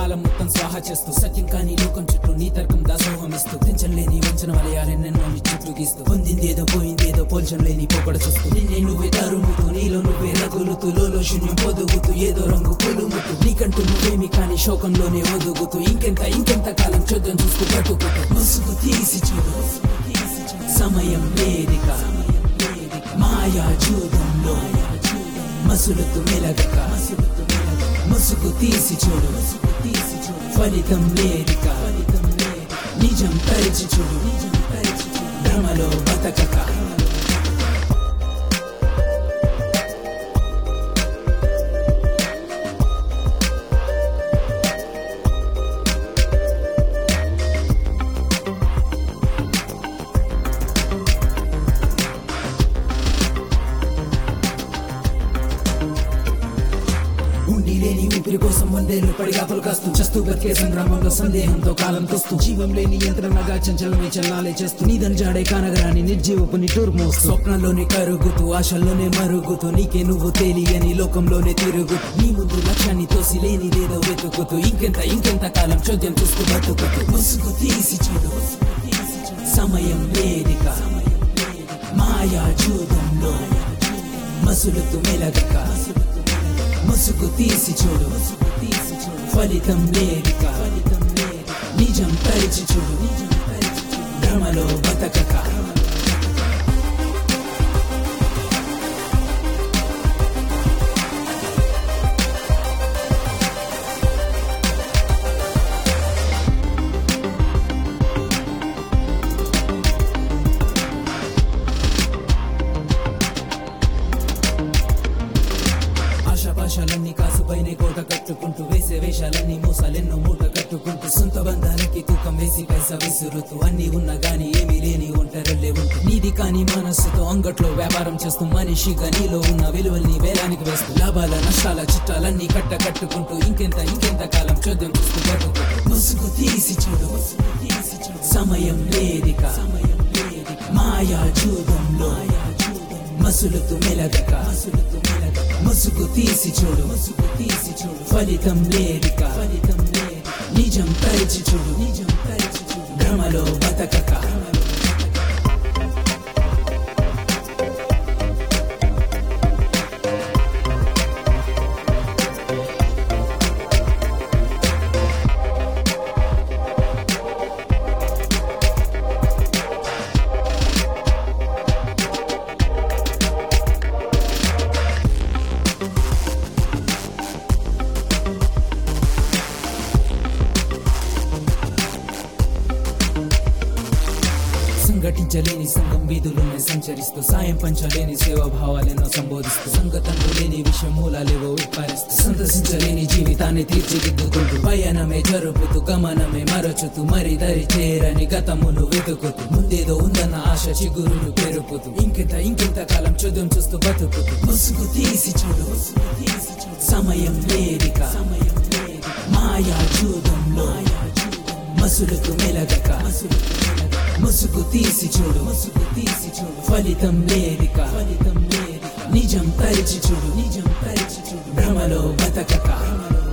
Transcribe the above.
కాలం మొత్తం స్వాహ చేస్తూ సత్యం కాని లోకం చుట్టూ నీ తర్కం దాసోహం ఇస్తూ తెంచలేని వంచన వలయాలెన్నెన్నో నీ చుట్టూ గీస్తూ పొందిందేదో పోయిందేదో పోల్చం లేని పోకడ చూస్తూ నిన్నే నువ్వే తరుముతూ నీలో నువ్వే రగులుతూ లోలో శూన్యం పొదుగుతూ ఏదో రంగు పులుముతూ నీకంటూ నువ్వేమి కాని శోకంలోనే ఒదుగుతూ ఇంకెంత ఇంకెంత కాలం చూద్దాం చూస్తూ బ్రతుకుతూ ముసుగు తీసి చూడు సమయం వేదిక మాయా జూదంలో మసులుతూ మెలగక ముసుగు తీసి చూడు ఫలితం లేదిక నిజం తరిచి చూడు భ్రమలో బతకక ఉండి లేని ఊపిరి కోసం వందేళ్లు పడిగాపులు కాస్తూ చస్తూ బతికే సంగ్రామంలో సందేహంతో కాలం తోస్తూ జీవం లేని యంత్రణగా చంచలమే చల్లాలే చేస్తూ నీదని జాడే కానగరాని నిర్జీవపు నిటూరు మోస్తూ స్వప్నంలోనే కరుగుతూ ఆశల్లోనే మరుగుతూ నీకే నువ్వు తేలియని లోకంలోనే తిరుగుతూ నీ ముందు లక్ష్యాన్ని తోసి లేనిదేదో వెతుకుతూ ఇంకెంత ఇంకెంత కాలం చోద్యం చూస్తూ బతుకుతూ ముసుగు తీసి చూడు సమయం వేదిక మాయా జూదంలో మసులుతూ మెలగక ముసుగు తీసి చూడు ఫలితం లేదిక నిజం తరిచి చూడు భ్రమలో బతకక ఆశాపాశాలన్నీ కాసుపైనే కోట కట్టుకుంటూ వేసే వేషాలన్నీ మోసాలెన్నో మూట కట్టుకుంటూ సొంత బంధాలకి తూకం వేసి పైసా విసురుతూ అన్ని ఉన్నా గాని ఏమీ లేని ఒంటరిల్లే ఉంటూ నీది కాని మనస్సుతో అంగట్లో వ్యాపారం చేస్తూ మనిషిగా నీలో ఉన్న విలువల్ని వేలానికి వేస్తూ లాభాల నష్టాల చిట్టాలన్నీ కట్ట కట్టుకుంటూ ఇంకెంత ఇంకెంత కాలం చోద్యం చూస్తూ బతుకుతూ ముసుగు తీసి చూడు సమయం వేదిక మాయా జూదంలో మసులుతూ మెలగక ముసుగు తీసి చూడు ముసుగు తీసి చూడు ఫలితం లేదిక ఫలితం లేదు నిజం తరిచి చూడు నిజం తరిచి చూడు భ్రమలో బతకక సంఘటించలేని సంఘం వీధుల్లోనే సంచరిస్తూ సాయం పంచలేని సేవాభావాలెన్నో సంబోధిస్తూ సంగతంలో లేని విషయం మూలాలేవో ఉత్పారిస్తూ సందర్శించలేని జీవితాన్ని తీర్చిదిద్దుకుంటూ పయనమే జరుపుతూ గమనమే మరచుతూ మరి దరి చేరని గతమును వెతుకుతూ ముందేదో ఉందన్న ఆశ చిగురును పెరుపుతూ ఇంకెంత ఇంకెంత కాలం చూద్దాం చూస్తూ బతుకుతూ ముసుగు తీసి చూడు సమయం వేదిక సమయం మాయా జూదంలో మసులుకు మెలగక ముసుగు తీసి చూడు ముసుగు తీసి చూడు ఫలితం లేదిక ఫలితం లేదిక నిజం తరిచి చూడు నిజం తరిచి చూడు భ్రమలో బతకక